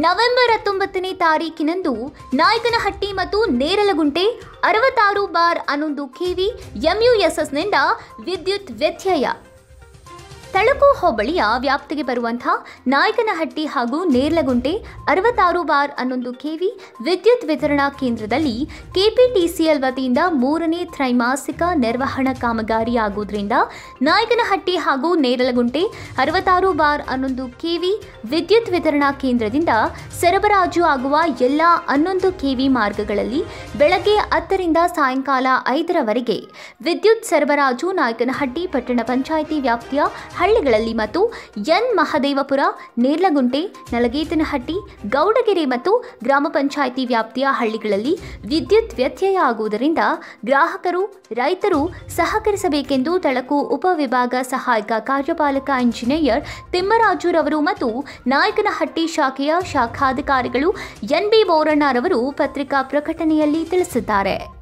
November ಹತ್ತೊಂಬತ್ತನೇ ತಾರೀಕಿನಂದು ನಾಯಕನಹಟ್ಟಿ ಮತ್ತು ನೇರಲಗುಂಟೆ ಅರವತ್ತಾರು ಬಾರ್ ಹನ್ನೊಂದು ಕೆವಿ ಎಂಯುಎಸ್ಎಸ್ನಿಂದ ವಿದ್ಯುತ್ ವ್ಯತ್ಯಯ ತಳಕು ಹೋಬಳಿಯ ವ್ಯಾಪ್ತಿಗೆ ಬರುವಂತಹ ನಾಯಕನಹಟ್ಟಿ ಹಾಗೂ ನೇರ್ಲಗುಂಟೆ ಅರವತ್ತಾರು ಬಾರ್ ಹನ್ನೊಂದು ಕೆವಿ ವಿದ್ಯುತ್ ವಿತರಣಾ ಕೇಂದ್ರದಲ್ಲಿ ಕೆಪಿಟಿಸಿಎಲ್ ವತಿಯಿಂದ ಮೂರನೇ ತ್ರೈಮಾಸಿಕ ನಿರ್ವಹಣಾ ಕಾಮಗಾರಿ ಆಗುವುದರಿಂದ ನಾಯಕನಹಟ್ಟಿ ಹಾಗೂ ನೇರಲಗುಂಟೆ ಅರವತ್ತಾರು ಬಾರ್ ಹನ್ನೊಂದು ಕೆವಿ ವಿದ್ಯುತ್ ವಿತರಣಾ ಕೇಂದ್ರದಿಂದ ಸರಬರಾಜು ಆಗುವ ಎಲ್ಲ ಹನ್ನೊಂದು ಕೆವಿ ಮಾರ್ಗಗಳಲ್ಲಿ ಬೆಳಗ್ಗೆ ಹತ್ತರಿಂದ ಸಾಯಂಕಾಲ ಐದರವರೆಗೆ ವಿದ್ಯುತ್ ಸರಬರಾಜು ನಾಯಕನಹಟ್ಟಿ ಪಟ್ಟಣ ಪಂಚಾಯಿತಿ ವ್ಯಾಪ್ತಿಯ ಹಳ್ಳಿಗಳಲ್ಲಿ ಮತ್ತು ಎನ್ ಮಹದೇವಪುರ ನೇರ್ಲಗುಂಟೆ ನಲಗೇತನಹಟ್ಟಿ ಗೌಡಗೆರೆ ಮತ್ತು ಗ್ರಾಮ ಪಂಚಾಯಿತಿ ವ್ಯಾಪ್ತಿಯ ಹಳ್ಳಿಗಳಲ್ಲಿ ವಿದ್ಯುತ್ ವ್ಯತ್ಯಯ ಆಗುವುದರಿಂದ ಗ್ರಾಹಕರು ರೈತರು ಸಹಕರಿಸಬೇಕೆಂದು ತಳಕು ಉಪವಿಭಾಗ ಸಹಾಯಕ ಕಾರ್ಯಪಾಲಕ ಇಂಜಿನಿಯರ್ ತಿಮ್ಮರಾಜುರವರು ಮತ್ತು ನಾಯಕನಹಟ್ಟಿ ಶಾಖೆಯ ಶಾಖಾಧಿಕಾರಿಗಳು ಎನ್ ಬಿ ಬೋರಣ್ಣರವರು ಪತ್ರಿಕಾ ಪ್ರಕಟಣೆಯಲ್ಲಿ ತಿಳಿಸಿದ್ದಾರೆ